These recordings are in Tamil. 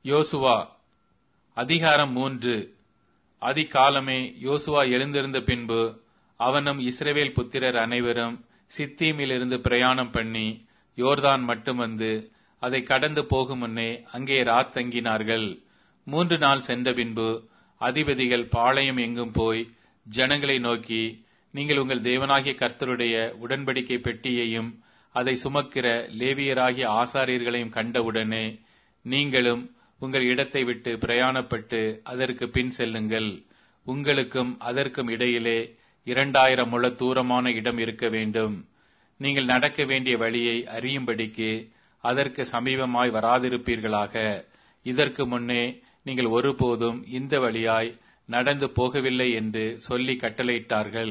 யோசுவா அதிகாரம் மூன்று அதிகாலமே யோசுவா எழுந்திருந்த பின்பு அவனும் இஸ்ரவேல் புத்திரர் அனைவரும் சித்தீமிலிருந்து பிரயாணம் பண்ணி யோர்தான் மட்டும் வந்து அதை கடந்து போகும் முன்னே அங்கே ராத் தங்கினார்கள் மூன்று நாள் சென்ற பின்பு அதிபதிகள் பாளையம் எங்கும் போய் ஜனங்களை நோக்கி நீங்கள் உங்கள் தேவனாகிய கர்த்தருடைய உடன்படிக்கை பெட்டியையும் அதை சுமக்கிற லேவியராகிய ஆசாரியர்களையும் கண்டவுடனே நீங்களும் உங்கள் இடத்தை விட்டு பிரயாணப்பட்டு அதற்கு பின் செல்லுங்கள் உங்களுக்கும் அதற்கும் இடையிலே இரண்டாயிரம் முழ தூரமான இடம் இருக்க வேண்டும் நீங்கள் நடக்க வேண்டிய வழியை அறியும்படிக்கு அதற்கு சமீபமாய் வராதிருப்பீர்களாக இதற்கு முன்னே நீங்கள் ஒருபோதும் இந்த வழியாய் நடந்து போகவில்லை என்று சொல்லி கட்டளையிட்டார்கள்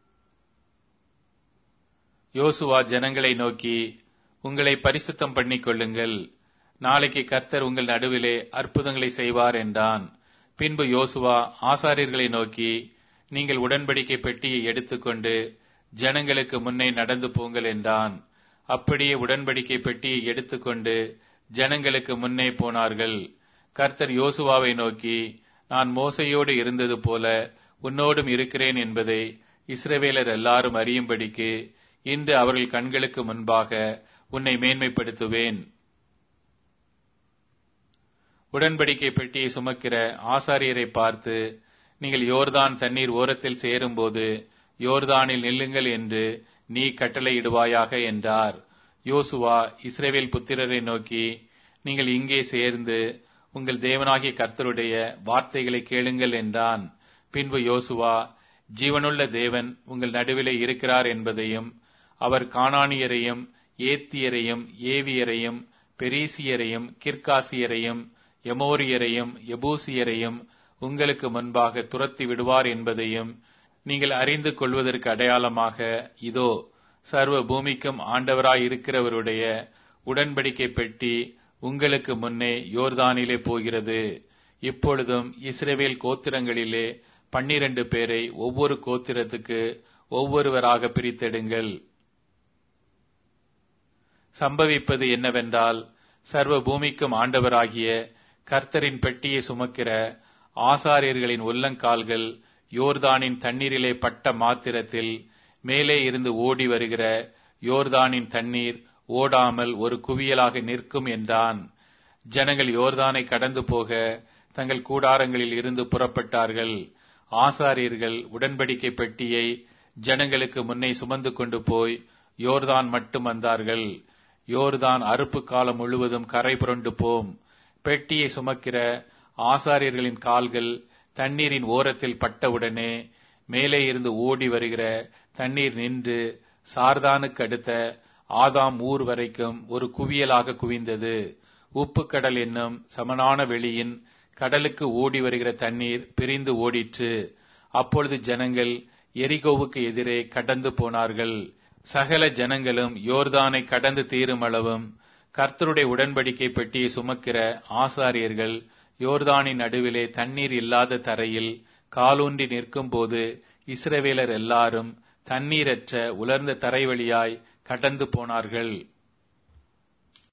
யோசுவா ஜனங்களை நோக்கி உங்களை பரிசுத்தம் பண்ணிக் கொள்ளுங்கள் நாளைக்கு கர்த்தர் உங்கள் நடுவிலே அற்புதங்களை செய்வார் என்றான் பின்பு யோசுவா ஆசாரியர்களை நோக்கி நீங்கள் உடன்படிக்கை பெட்டியை எடுத்துக்கொண்டு ஜனங்களுக்கு முன்னே நடந்து போங்கள் என்றான் அப்படியே உடன்படிக்கை பெட்டியை எடுத்துக்கொண்டு ஜனங்களுக்கு முன்னே போனார்கள் கர்த்தர் யோசுவாவை நோக்கி நான் மோசையோடு இருந்தது போல உன்னோடும் இருக்கிறேன் என்பதை இஸ்ரவேலர் எல்லாரும் அறியும்படிக்கு இன்று அவர்கள் கண்களுக்கு முன்பாக உன்னை மேன்மைப்படுத்துவேன் உடன்படிக்கை பெட்டியை சுமக்கிற ஆசாரியரை பார்த்து நீங்கள் யோர்தான் தண்ணீர் ஓரத்தில் சேரும்போது யோர்தானில் நில்லுங்கள் என்று நீ கட்டளையிடுவாயாக என்றார் யோசுவா இஸ்ரேவேல் புத்திரரை நோக்கி நீங்கள் இங்கே சேர்ந்து உங்கள் தேவனாகிய கர்த்தருடைய வார்த்தைகளை கேளுங்கள் என்றான் பின்பு யோசுவா ஜீவனுள்ள தேவன் உங்கள் நடுவிலே இருக்கிறார் என்பதையும் அவர் கானானியரையும் ஏத்தியரையும் ஏவியரையும் பெரீசியரையும் கிர்காசியரையும் எமோரியரையும் எபூசியரையும் உங்களுக்கு முன்பாக துரத்தி விடுவார் என்பதையும் நீங்கள் அறிந்து கொள்வதற்கு அடையாளமாக இதோ சர்வ பூமிக்கும் ஆண்டவராய் இருக்கிறவருடைய உடன்படிக்கை பெட்டி உங்களுக்கு முன்னே யோர்தானிலே போகிறது இப்பொழுதும் இஸ்ரேவேல் கோத்திரங்களிலே பன்னிரண்டு பேரை ஒவ்வொரு கோத்திரத்துக்கு ஒவ்வொருவராக பிரித்தெடுங்கள் சம்பவிப்பது என்னவென்றால் சர்வ பூமிக்கும் ஆண்டவராகிய கர்த்தரின் பெட்டியை சுமக்கிற ஆசாரியர்களின் உள்ளங்கால்கள் யோர்தானின் தண்ணீரிலே பட்ட மாத்திரத்தில் மேலே இருந்து ஓடி வருகிற யோர்தானின் தண்ணீர் ஓடாமல் ஒரு குவியலாக நிற்கும் என்றான் ஜனங்கள் யோர்தானை கடந்து போக தங்கள் கூடாரங்களில் இருந்து புறப்பட்டார்கள் ஆசாரியர்கள் உடன்படிக்கை பெட்டியை ஜனங்களுக்கு முன்னே சுமந்து கொண்டு போய் யோர்தான் மட்டும் வந்தார்கள் யோர்தான் அறுப்பு காலம் முழுவதும் கரை புரண்டு போம் பெட்டியை சுமக்கிற ஆசாரியர்களின் கால்கள் தண்ணீரின் ஓரத்தில் பட்டவுடனே மேலே இருந்து ஓடி வருகிற தண்ணீர் நின்று சார்தானுக்கு அடுத்த ஆதாம் ஊர் வரைக்கும் ஒரு குவியலாக குவிந்தது உப்பு கடல் என்னும் சமனான வெளியின் கடலுக்கு ஓடி வருகிற தண்ணீர் பிரிந்து ஓடிற்று அப்பொழுது ஜனங்கள் எரிகோவுக்கு எதிரே கடந்து போனார்கள் சகல ஜனங்களும் யோர்தானை கடந்து தீரும் அளவும் கர்த்தருடைய உடன்படிக்கை பெட்டியை சுமக்கிற ஆசாரியர்கள் யோர்தானின் நடுவிலே தண்ணீர் இல்லாத தரையில் காலூன்றி நிற்கும்போது இஸ்ரவேலர் எல்லாரும் தண்ணீரற்ற உலர்ந்த தரை வழியாய் கடந்து போனார்கள்